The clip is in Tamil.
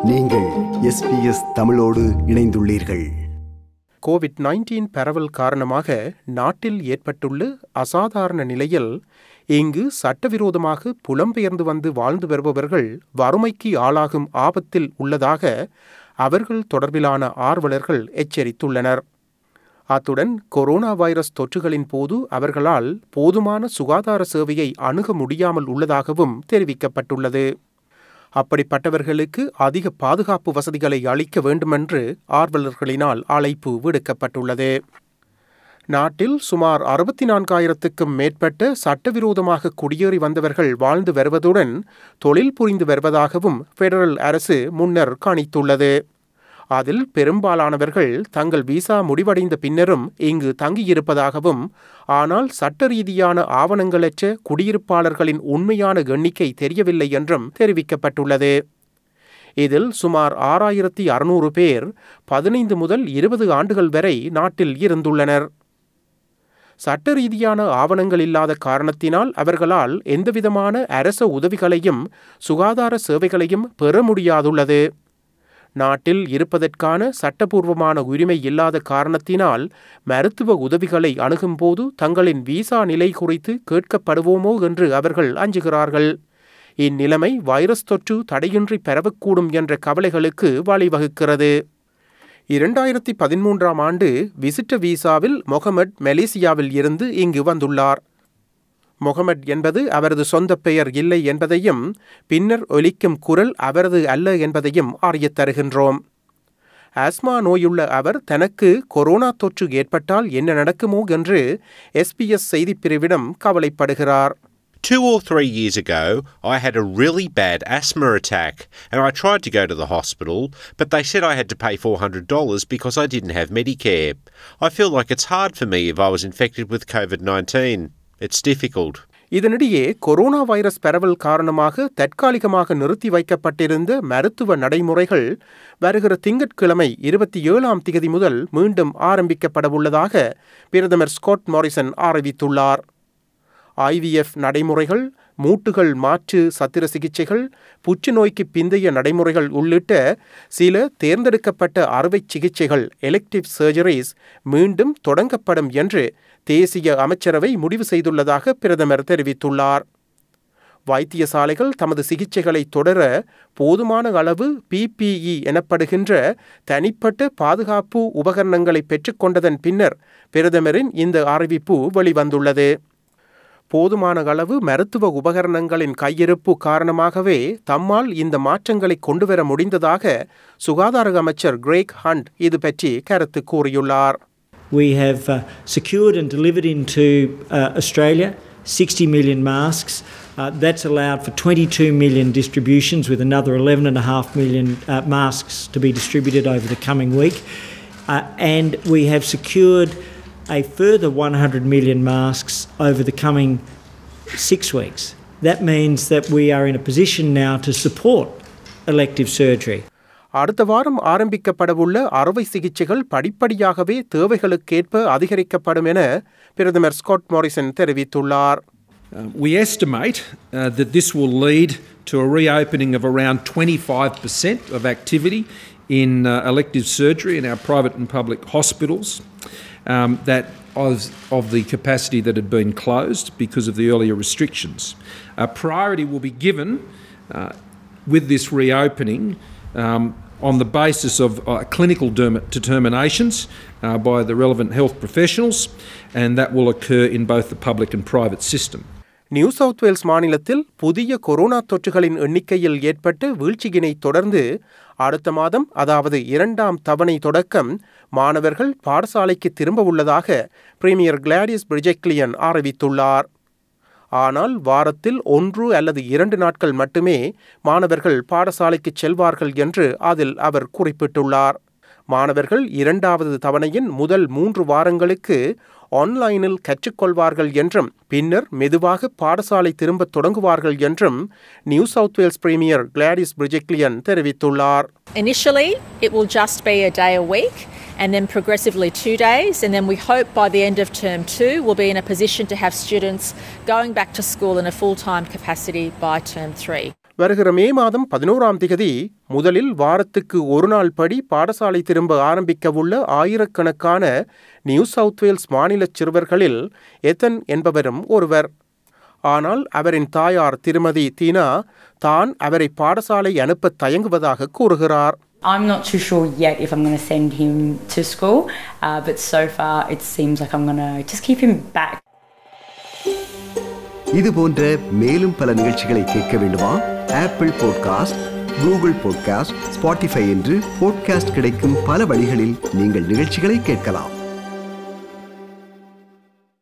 நீங்கள் எஸ்பிஎஸ் தமிழோடு இணைந்துள்ளீர்கள் கோவிட் 19 பரவல் காரணமாக நாட்டில் ஏற்பட்டுள்ள அசாதாரண நிலையில் இங்கு சட்டவிரோதமாக புலம்பெயர்ந்து வந்து வாழ்ந்து வருபவர்கள் வறுமைக்கு ஆளாகும் ஆபத்தில் உள்ளதாக அவர்கள் தொடர்பிலான ஆர்வலர்கள் எச்சரித்துள்ளனர் அத்துடன் கொரோனா வைரஸ் தொற்றுகளின் போது அவர்களால் போதுமான சுகாதார சேவையை அணுக முடியாமல் உள்ளதாகவும் தெரிவிக்கப்பட்டுள்ளது அப்படிப்பட்டவர்களுக்கு அதிக பாதுகாப்பு வசதிகளை அளிக்க வேண்டுமென்று ஆர்வலர்களினால் அழைப்பு விடுக்கப்பட்டுள்ளது நாட்டில் சுமார் அறுபத்தி நான்காயிரத்துக்கும் மேற்பட்ட சட்டவிரோதமாக குடியேறி வந்தவர்கள் வாழ்ந்து வருவதுடன் தொழில் புரிந்து வருவதாகவும் பெடரல் அரசு முன்னர் கணித்துள்ளது அதில் பெரும்பாலானவர்கள் தங்கள் விசா முடிவடைந்த பின்னரும் இங்கு தங்கியிருப்பதாகவும் ஆனால் சட்ட ரீதியான ஆவணங்களற்ற குடியிருப்பாளர்களின் உண்மையான எண்ணிக்கை தெரியவில்லை என்றும் தெரிவிக்கப்பட்டுள்ளது இதில் சுமார் ஆறாயிரத்தி அறுநூறு பேர் பதினைந்து முதல் இருபது ஆண்டுகள் வரை நாட்டில் இருந்துள்ளனர் சட்ட ரீதியான ஆவணங்கள் இல்லாத காரணத்தினால் அவர்களால் எந்தவிதமான அரச உதவிகளையும் சுகாதார சேவைகளையும் பெற முடியாதுள்ளது நாட்டில் இருப்பதற்கான சட்டபூர்வமான உரிமை இல்லாத காரணத்தினால் மருத்துவ உதவிகளை அணுகும்போது தங்களின் விசா நிலை குறித்து கேட்கப்படுவோமோ என்று அவர்கள் அஞ்சுகிறார்கள் இந்நிலைமை வைரஸ் தொற்று தடையின்றி பரவக்கூடும் என்ற கவலைகளுக்கு வழிவகுக்கிறது இரண்டாயிரத்தி பதிமூன்றாம் ஆண்டு விசிட்ட விசாவில் மொஹமட் மலேசியாவில் இருந்து இங்கு வந்துள்ளார் மொஹமட் என்பது அவரது சொந்த பெயர் இல்லை என்பதையும் பின்னர் ஒலிக்கும் குரல் அவரது அல்ல என்பதையும் அறியத் தருகின்றோம் ஆஸ்மா நோயுள்ள அவர் தனக்கு கொரோனா தொற்று ஏற்பட்டால் என்ன நடக்குமோ என்று எஸ்பிஎஸ் செய்திப் பிரிவிடம் கவலைப்படுகிறார் Two or three years ago, I had a really bad asthma attack and I tried to go to the hospital, but they said I had to pay $400 because I didn't have Medicare. I feel like it's hard for me if I was infected with COVID 19. It's difficult. இதனிடையே கொரோனா வைரஸ் பரவல் காரணமாக தற்காலிகமாக நிறுத்தி வைக்கப்பட்டிருந்த மருத்துவ நடைமுறைகள் வருகிற திங்கட்கிழமை இருபத்தி ஏழாம் திகதி முதல் மீண்டும் ஆரம்பிக்கப்படவுள்ளதாக பிரதமர் ஸ்காட் மாரிசன் அறிவித்துள்ளார் ஐவிஎஃப் நடைமுறைகள் மூட்டுகள் மாற்று சத்திர சிகிச்சைகள் புற்றுநோய்க்கு பிந்தைய நடைமுறைகள் உள்ளிட்ட சில தேர்ந்தெடுக்கப்பட்ட அறுவை சிகிச்சைகள் எலெக்டிவ் சர்ஜரிஸ் மீண்டும் தொடங்கப்படும் என்று தேசிய அமைச்சரவை முடிவு செய்துள்ளதாக பிரதமர் தெரிவித்துள்ளார் வைத்தியசாலைகள் தமது சிகிச்சைகளை தொடர போதுமான அளவு பிபிஇ எனப்படுகின்ற தனிப்பட்ட பாதுகாப்பு உபகரணங்களை பெற்றுக்கொண்டதன் பின்னர் பிரதமரின் இந்த அறிவிப்பு வெளிவந்துள்ளது போதுமான அளவு மருத்துவ உபகரணங்களின் கையிருப்பு காரணமாகவே தம்மால் இந்த மாற்றங்களை கொண்டுவர முடிந்ததாக சுகாதார அமைச்சர் கிரேக் ஹண்ட் இது பற்றி கருத்து கூறியுள்ளார் We have uh, secured and delivered into uh, Australia 60 million masks. Uh, that's allowed for 22 million distributions, with another 11.5 million uh, masks to be distributed over the coming week. Uh, and we have secured a further 100 million masks over the coming six weeks. That means that we are in a position now to support elective surgery. அடுத்த வாரம் ஆரம்பிக்கப்படவுள்ள அறுவை சிகிச்சைகள் படிப்படியாகவே தேவைகளுக்கேற்ப அதிகரிக்கப்படும் என பிரதமர் ஸ்காட் மாரிசன் தெரிவித்துள்ளார் Uh, we estimate uh, that this will lead to a reopening of around 25% of activity in uh, elective surgery in our private and public hospitals. Um, that of, of the capacity that had been closed because of the earlier restrictions. A priority will be given uh, with this reopening um, on the basis of uh, clinical derm- determinations uh, by the relevant health professionals, and that will occur in both the public and private system. New South Wales மாநிலத்தில் புதிய கொரோனா தொற்றுகளின் எண்ணிக்கையில் ஏற்பட்ட வீழ்ச்சியினை தொடர்ந்து அடுத்த மாதம் அதாவது இரண்டாம் தவணை தொடக்கம் மாணவர்கள் பாடசாலைக்கு திரும்ப உள்ளதாக பிரீமியர் கிளாடியஸ் பிரிஜெக்லியன் அறிவித்துள்ளார் ஆனால் வாரத்தில் ஒன்று அல்லது இரண்டு நாட்கள் மட்டுமே மாணவர்கள் பாடசாலைக்கு செல்வார்கள் என்று அதில் அவர் குறிப்பிட்டுள்ளார் மாணவர்கள் இரண்டாவது தவணையின் முதல் மூன்று வாரங்களுக்கு ஆன்லைனில் கற்றுக்கொள்வார்கள் என்றும் பின்னர் மெதுவாக பாடசாலை திரும்ப தொடங்குவார்கள் என்றும் New South Wales premier Gladys Berejiklian தெரிவித்துள்ளார் Initially, it will just be a day a week and then progressively two days. And then we hope by the end of term two, we'll be in a position to have students going back to school in a full time capacity by term three. வருகிற மே மாதம் பதினோராம் திகதி முதலில் வாரத்துக்கு ஒரு நாள் படி பாடசாலை திரும்ப ஆரம்பிக்கவுள்ள ஆயிரக்கணக்கான நியூ சவுத் வேல்ஸ் மாநில சிறுவர்களில் எத்தன் என்பவரும் ஒருவர் ஆனால் அவரின் தாயார் திருமதி தீனா தான் அவரை பாடசாலை அனுப்ப தயங்குவதாக கூறுகிறார் I'm not too sure yet if I'm going to send him to school, uh, but so far it seems like I'm going to just keep him back. இது போன்ற மேலும் பல நிகழ்ச்சிகளை கேட்க வேண்டுமா Apple podcast Google podcast Spotify என்று பாட்காஸ்ட் கிடைக்கும் பல வழிகளில் நீங்கள் நிகழ்ச்சிகளை கேட்கலாம்